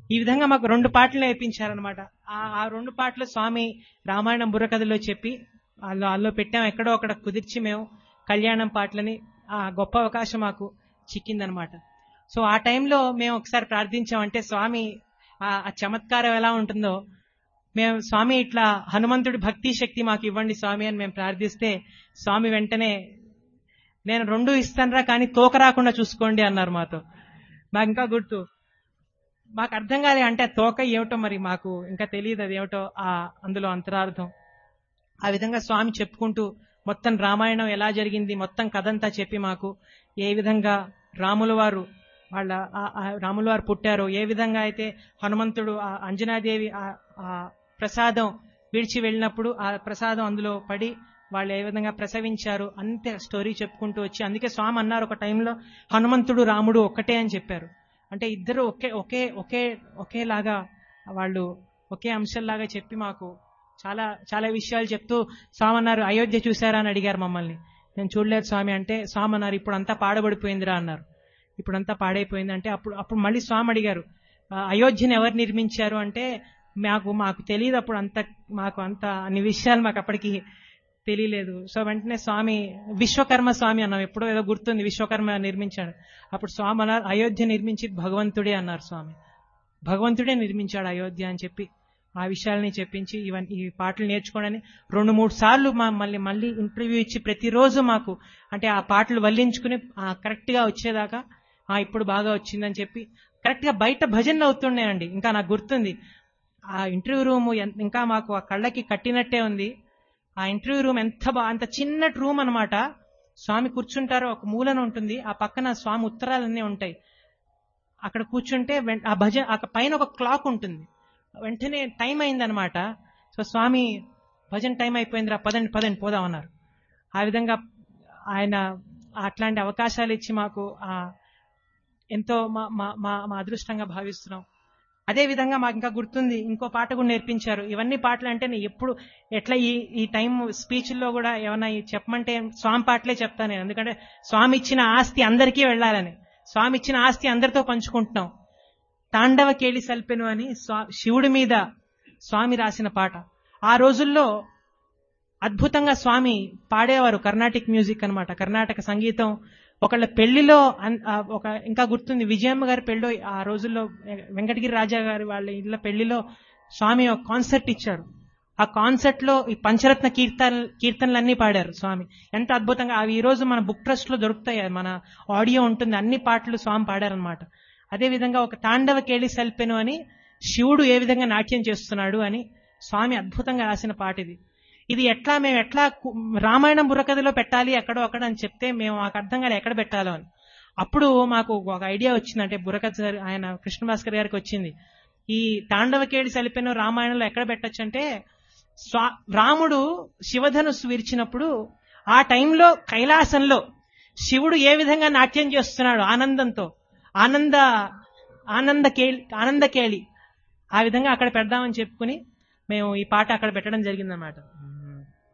ఈ విధంగా మాకు రెండు పాటలు నేర్పించారనమాట ఆ ఆ రెండు పాటలు స్వామి రామాయణం బుర్రకథలో చెప్పి అందులో అందులో పెట్టాం ఎక్కడో అక్కడ కుదిర్చి మేము కళ్యాణం పాటలని ఆ గొప్ప అవకాశం మాకు చిక్కిందనమాట సో ఆ టైంలో మేము ఒకసారి ప్రార్థించామంటే స్వామి ఆ ఆ చమత్కారం ఎలా ఉంటుందో మేము స్వామి ఇట్లా హనుమంతుడి భక్తి శక్తి మాకు ఇవ్వండి స్వామి అని మేము ప్రార్థిస్తే స్వామి వెంటనే నేను రెండు ఇస్తానరా కానీ తోక రాకుండా చూసుకోండి అన్నారు మాతో మాకు ఇంకా గుర్తు మాకు అర్థం కాదు అంటే ఆ తోక ఏమిటో మరి మాకు ఇంకా తెలియదు అది ఏమిటో ఆ అందులో అంతరార్థం ఆ విధంగా స్వామి చెప్పుకుంటూ మొత్తం రామాయణం ఎలా జరిగింది మొత్తం కథంతా చెప్పి మాకు ఏ విధంగా రాముల వారు వాళ్ళ ఆ- ఆ రాముల వారు పుట్టారు ఏ విధంగా అయితే హనుమంతుడు ఆ అంజనాదేవి ఆ ఆ ప్రసాదం విడిచి వెళ్ళినప్పుడు ఆ ప్రసాదం అందులో పడి వాళ్ళు ఏ విధంగా ప్రసవించారు అంతే స్టోరీ చెప్పుకుంటూ వచ్చి అందుకే స్వామి అన్నారు ఒక టైంలో హనుమంతుడు రాముడు ఒక్కటే అని చెప్పారు అంటే ఇద్దరు ఒకే ఒకే ఒకే ఒకేలాగా వాళ్ళు ఒకే అంశంలాగా చెప్పి మాకు చాలా చాలా విషయాలు చెప్తూ స్వామి అన్నారు అయోధ్య చూసారా అని అడిగారు మమ్మల్ని నేను చూడలేదు స్వామి అంటే స్వామి అన్నారు ఇప్పుడు అంతా పాడబడిపోయిందిరా అన్నారు ఇప్పుడు అంతా పాడైపోయింది అంటే అప్పుడు అప్పుడు మళ్ళీ స్వామి అడిగారు "ఆ, అయోధ్యను ఎవరు నిర్మించారు అంటే మాకు మాకు తెలియదు అప్పుడు అంత మాకు అంత అన్ని విషయాలు మాకు అప్పటికి తెలియలేదు సో వెంటనే స్వామి విశ్వకర్మ స్వామి అన్నాం ఎప్పుడో ఏదో గుర్తుంది విశ్వకర్మ నిర్మించాడు అప్పుడు స్వామి అన్నారు అయోధ్య నిర్మించి భగవంతుడే అన్నారు స్వామి భగవంతుడే నిర్మించాడు అయోధ్య అని చెప్పి ఆ విషయాల్ని చెప్పించి ఇవన్నీ ఈ పాటలు నేర్చుకోవడానికి రెండు మూడు సార్లు మా మళ్ళీ మళ్ళీ ఇంటర్వ్యూ ఇచ్చి ప్రతిరోజు మాకు అంటే ఆ పాటలు వల్లించుకుని కరెక్ట్ గా వచ్చేదాకా ఆ ఇప్పుడు బాగా వచ్చిందని చెప్పి కరెక్ట్ గా బయట భజనలు అవుతున్నాయండి ఇంకా నాకు గుర్తుంది ఆ ఇంటర్వ్యూ రూమ్ ఇంకా మాకు ఆ కళ్ళకి కట్టినట్టే ఉంది ఆ ఇంటర్వ్యూ రూమ్ ఎంత బా అంత చిన్నటి రూమ్ అన్నమాట స్వామి కూర్చుంటారో ఒక మూలన ఉంటుంది ఆ పక్కన స్వామి ఉత్తరాలన్నీ ఉంటాయి అక్కడ కూర్చుంటే వెం- ఆ భజ ఆ పైన ఒక క్లాక్ ఉంటుంది వెంటనే టైం అయిందనమాట సో స్వామి భజన టైం అయిపోయిందిరా పదండి పదండి పోదామన్నారు ఆ విధంగా ఆయన అట్లాంటి అవకాశాలు ఇచ్చి మాకు ఆ ఎంతో మా మా మా మా అదృష్టంగా భావిస్తున్నాం అదే విధంగా మాకు ఇంకా గుర్తుంది ఇంకో పాట కూడా నేర్పించారు ఇవన్నీ పాటలు అంటే నేను ఎప్పుడు ఎట్లా ఈ ఈ టైం స్పీచ్ల్లో కూడా ఏమన్నా ఈ చెప్పమంటే స్వామి పాటలే చెప్తాను నేను ఎందుకంటే స్వామి ఇచ్చిన ఆస్తి అందరికీ వెళ్ళాలని స్వామి ఇచ్చిన ఆస్తి అందరితో పంచుకుంటున్నాం తాండవ కేళి సల్పెను అని స్వా- శివుడి మీద స్వామి రాసిన పాట ఆ రోజుల్లో అద్భుతంగా స్వామి పాడేవారు కర్ణాటిక్ మ్యూజిక్ అన్నమాట కర్ణాటక సంగీతం ఒకళ్ళ పెళ్లిలో అన్- ఆ ఒక ఇంకా గుర్తుంది విజయమ్మ గారి పెళ్ళి ఆ రోజుల్లో వెంకటగిరి రాజా గారి వాళ్ళ ఇళ్ళ పెళ్లిలో స్వామి ఒక కాన్సర్ట్ ఇచ్చారు ఆ కాన్సర్ట్ లో ఈ పంచరత్న కీర్తన కీర్తనలన్నీ పాడారు స్వామి ఎంత అద్భుతంగా అవి ఈ రోజు మన బుక్ ట్రస్ట్ లో దొరుకుతాయి మన ఆడియో ఉంటుంది అన్ని పాటలు స్వామి పాడారనమాట అదే విధంగా ఒక తాండవ కేళి సల్పెను అని శివుడు ఏ విధంగా నాట్యం చేస్తున్నాడు అని స్వామి అద్భుతంగా రాసిన పాట ఇది ఇది ఎట్లా మేము ఎట్లా కు- రామాయణం బుర్రకథలో పెట్టాలి ఎక్కడో అక్కడ అని చెప్తే మేము మాకు అర్థం కాలే ఎక్కడ పెట్టాలో అని అప్పుడు మాకు ఒక ఐడియా వచ్చింది అంటే బుర్రకథ సార్ ఆయన కృష్ణ భాస్కర్ గారికి వచ్చింది ఈ తాండవకేడి సలిపెను రామాయణంలో ఎక్కడ పెట్టచ్చు అంటే స్వా రాముడు శివధనుస్సు విరిచినప్పుడు ఆ టైంలో కైలాసంలో శివుడు ఏ విధంగా నాట్యం చేస్తున్నాడు ఆనందంతో ఆనంద ఆనంద కేళి ఆనంద కేళి ఆ విధంగా అక్కడ పెడదామని చెప్పుకుని మేము ఈ పాట అక్కడ పెట్టడం జరిగిందన్నమాట